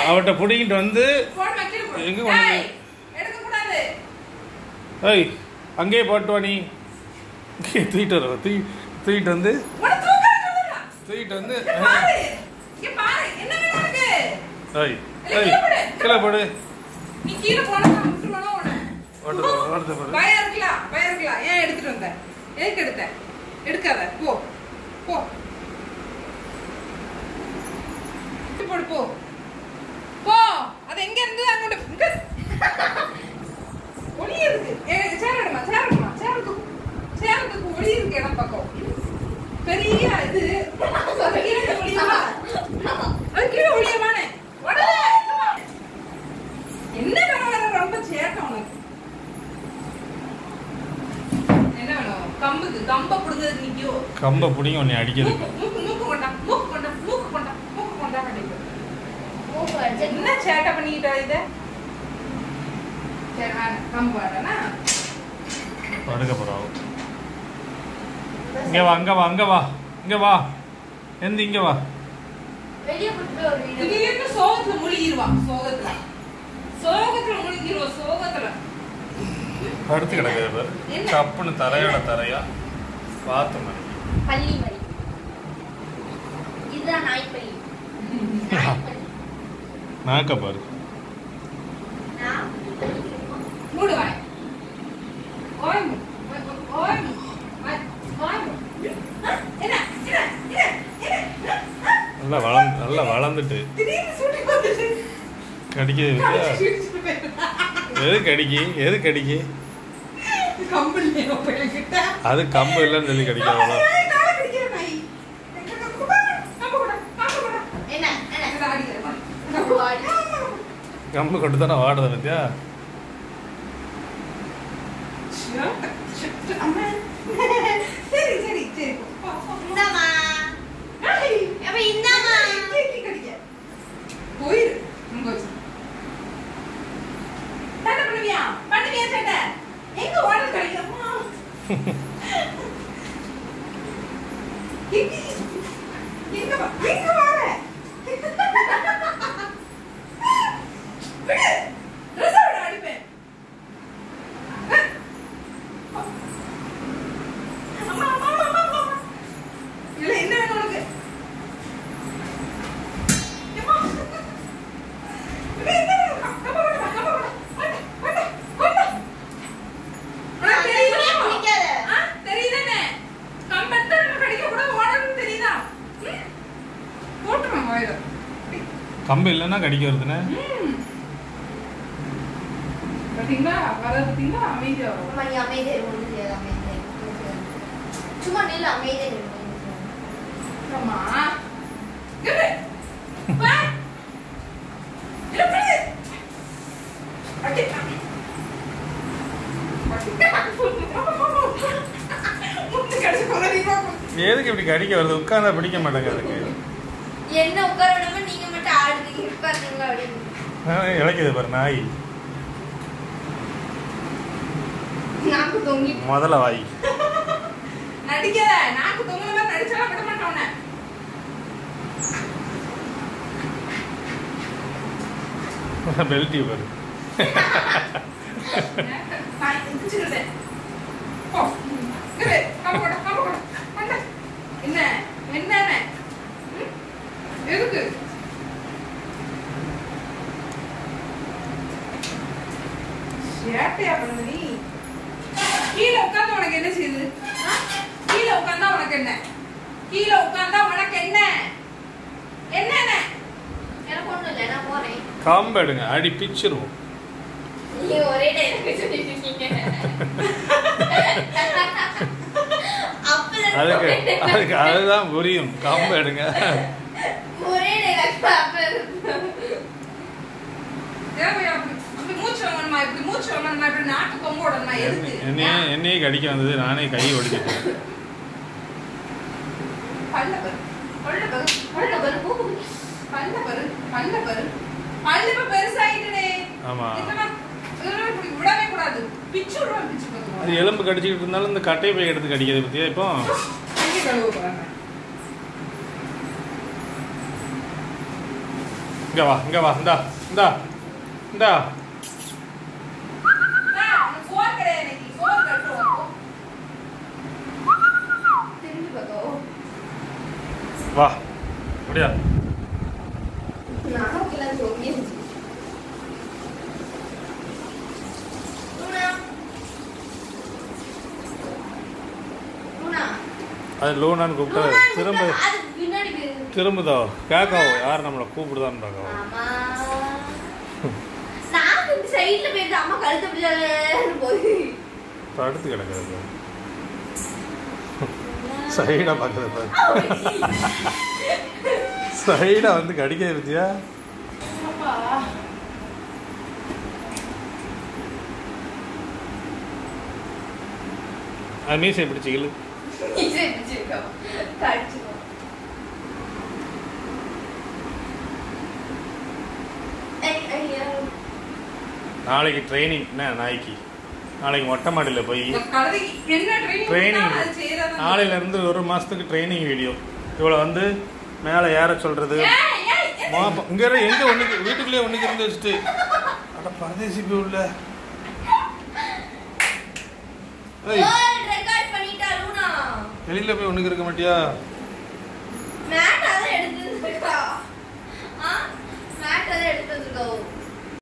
அவட்ட பிடிங்கிட்டு வந்து போன் வைக்கிற போடு. எங்க கொண்டு ஏய், எடுக்கக்கூடாது. ஏய் அங்கேயே போட்டு வா நீ இங்கே தூக்கிட்டு வர தூக்கி தூக்கிட்டு வந்து உன்னை தூக்காத சொல்லுடா. தூக்கிட்டு வந்து இங்க பாரு. இங்க பாரு. என்ன வேணும் உனக்கு? ஏய் இல்ல, ஏய் கீழே போடு. கீழே போடு நீ கீழே போனா நான் விட்டுருவேனா உன்னை? ஓடுது பாரு, ஓடுது பாரு. பயம் இருக்கலாம், பயம் இருக்கலாம். ஏன் எடுத்துட்டு வந்த? எதுக்கு எடுத்த? எடுக்காத. போ. போ. போடு, போ. போ. அது எங்க இருந்தது அங்கோட்டு இங்க. ஒளி இருக்கு. எனக்கு சேர் எடுமா, சேர் எடுமா, சேர் தூக்கு. சேர் தூக்கு. ஒளி இருக்கு இடம் பக்கம். பெரிய இது கீழே ஒளியமா? அது கீழே ஒளியமானே. உடனே, இங்க வா. என்ன வேணும் ரொம்ப சேட்டை உனக்கு என்ன வேணும் கம்புக்கு கம்ப புடுங்கிறது நிக்கோ கம்பை பிடிங்க உன்னை அடிக்கிறது மூக்கு மூக்கு மூக்கு கொண்டா மூக்கு கொண்டா மூக்கு கொண்டா மூக்கு கொண்டா கிடைக்கும் மூக்கு அடிச்சு என்ன சேட்டை பண்ணிக்கிட்டா இத சரி வேணாம் கம்பு வேணா படுக்க போறாவும் இங்க வா அங்க வா அங்க வா இங்க வா எந்த இங்க வா வெளியே கூட்டு போய் ஒரு வீடியோ திடீர்னு சோகத்துல முழுகிருவா சோகத்துல சோகத்துல முழுகிருவா சோகத்துல படுத்து கிடக்குது பாரு என்ன? கப்புன்னு தரையோட தரையா பார்த்த மாதிரி பள்ளி வரி இதுதான் நாய்ப்பள்ளி நாய்ப்பள்ளி நாக்க பாரு நான் மூடுவாய் ஓய் ஓய் ஓய் என்ன என்ன என்ன என்ன நல்லா வளர்ந்து நல்லா வளர்ந்துட்டு திடீர்னு சுட்டி வந்துட்டு கடிக்குது இல்லையா? எது கடிக்கி எது கடிக்கி கம்பெனி கிட்ட அது கம்பு இல்லைன்னு சொல்லி கடிக்காத கால கடிக்கிற நாய் கம்பு கூட கம்பு கூட என்ன என்ன என்ன அடிக்கிற பாரு. கம்பு ஆடி. கம்பு கொண்டு தானே வாடுது பத்தியா அம்மா. சரி சரி சரி போ, போ, போ. இந்தாம்மா ஏய், அப்ப இந்தாம்மா இங்கே இங்கே கடிக்க. போயிரு அங்க வச்சு. சேட்டை பண்ணுவியா பண்ணுவியா சேட்டை எங்க ஓடுறது கிடைக்குமா எங்க எங்க வா எங்க வர விடு ட்ரெஸ் விட அடிப்பேன் அம்மா அம்மா அம்மா அம்மா இல்ல என்ன வேணும் உனக்கு அம்மா. இல்ல, என்ன வேணும்? கம்ப வேணுமா? கம்ப வேணுமா? கொண்டு, கொண்டு, கொண்டு. உனக்கு தெரியுதா? பிடிக்காத. ஆ, தெரியுதானே? கம்பெடுத்தா நம்ம கடிக்கக்கூடாது, ஓடணும்னு தெரியுதா? ம்? போட்டுருவேன் வாயில. கம்பு இல்லைன்னா கடிக்க வருதுண்ணே ம். பாத்தீங்களா வர பாத்தீங்களா அமைதியா வரும் அம்மா நீ அமைதியா இரு, ஒண்ணும் செய்யாத, அமைதியா இரு, ஒண்ணும் செய்யாத. சும்மா நில்லு அமைதியா இரு, ஒண்ணும் செய்யாத. அம்மா இரு. வா. இரு, பிடி. அடி. முத்து கடிச்சு கொதறிடுவா. எதுக்கு இப்படி கடிக்க வருது உட்கார்ந்தா பிடிக்க மாட்டேங்க அதுக்கு என்ன உட்கார விடாம நீங்க மட்டும் ஆடுறீங்க இருப்பாருங்க அப்படின்னு ஆ, இளைக்குது பாரு நாய் நாக்கு தொங்கி முதல்ல வாய் நடிக்காத நாக்கு தொங்குன மாதிரி நடிச்சாலும் விட மாட்டேன் உன்னை. பெல்ட்டி பாரு நான் எந்திரிச்சுக்கிட்டேன். போ. இரு, கம்பு கொடு, கம்பு கொடு. கொண்டு. என்ன என்னென்ன ம்? எதுக்கு சேட்டையா பண்ணுது நீ கீழே உட்கார்ந்தா உனக்கு என்ன செய்யுது ஆ? கீழே உட்கார்ந்தா உனக்கு என்ன கீழே உட்கார்ந்தா உனக்கு என்ன என்னென்ன எனக்கு ஒண்ணும் இல்லை நான் போறேன் கம்பு எடுங்க அடி பிச்சிருவோம் நீங்க ஒரே டைலாக் சொல்லிட்டு இருக்கீங்க அப்பல அதுக்கு அதுக்கு அதுதான் புரியும் கம்பு எடுங்க ஒரே டைலாக் அப்பல தேவையா அப்படி அப்படி மூச்சு வாங்கணுமா இப்படி மூச்சு வாங்கணுமா இப்படி நாட்டு கொம்பு விடணுமா எதுக்கு என்னையே என்னையே கடிக்க வந்தது நானே கை ஒடிச்சிட்டேன் பல்ல பரு பல்ல பரு பல்ல பாரு மூக்கு பல்ல பரு பல்ல பரு பல்லு இப்ப பெருசாயிட்டுடே ஆமா. இந்த மாதிரி இதெல்லாம் இப்படி விடவே கூடாது பிச்சு விடுவேன் பிச்சு அது போதும் எலும்பு கடிச்சிக்கிட்டு இருந்தாலும் இந்த கட்டையை போய் எடுத்து கடிக்கிறது பத்தியா இப்போ கையை கழுவ போறாங்க இங்க வா இங்க வா இந்தா இந்தா இந்தா உனக்கு சோறு கிடையாது இன்னைக்கு சோறு கட்டுவோம் திரும்பி பார்க்கவும் வா அப்படியா நானும் சொல்லி லூனா லூனா அது லூனான்னு கூப்பிட்டா லூனா திரும்ப அது பின்னாடி போயிருக்கு திரும்புதோ கேட்காவோ யார் நம்மளை கூப்பிடுதான்னு பார்க்கவோ ஆமா நான் இந்த சைடுல போயிட்டு அம்மா கழுத்து பிடிச்சாலும் போய் படுத்து கிடக்குது சைடாக பார்க்குறது பாரு சைடாக வந்து கடிக்க இருந்தியா அது மீசை பிடிச்சி இழு இசை பிடிச்சிருக்கோம் கடிச்சிருக்கோம் ஐ- ஐயோ. நாளைக்கு ட்ரைனிங் என்ன நாய்க்கு நாளைக்கு மொட்டை மாடியில் போய் இந்த கழுதைக்கு என்ன ட்ரைனிங் ட்ரைனிங் அது செய்யறது நாளையிலேருந்து ஒரு மாதத்துக்கு ட்ரைனிங் வீடியோ இவ்வளோ வந்து மேலே ஏற சொல்கிறது ஏய், ஏய், ஏய். மாப்பம் இங்கே எங்கே ஒன்றுக்கு வீட்டுக்குள்ளேயே ஒன்றுக்கு இருந்து வச்சுட்டு அட பரதேசி போய் உள்ள ஏய் World record பண்ணிட்டா லூனா. வெளியில் போய் ஒன்றுக்கு இருக்க மாட்டியா Mat அதான் எடுத்து வந்திருக்கா. ஆ? Mat அதான் எடுத்து வந்திருக்கா.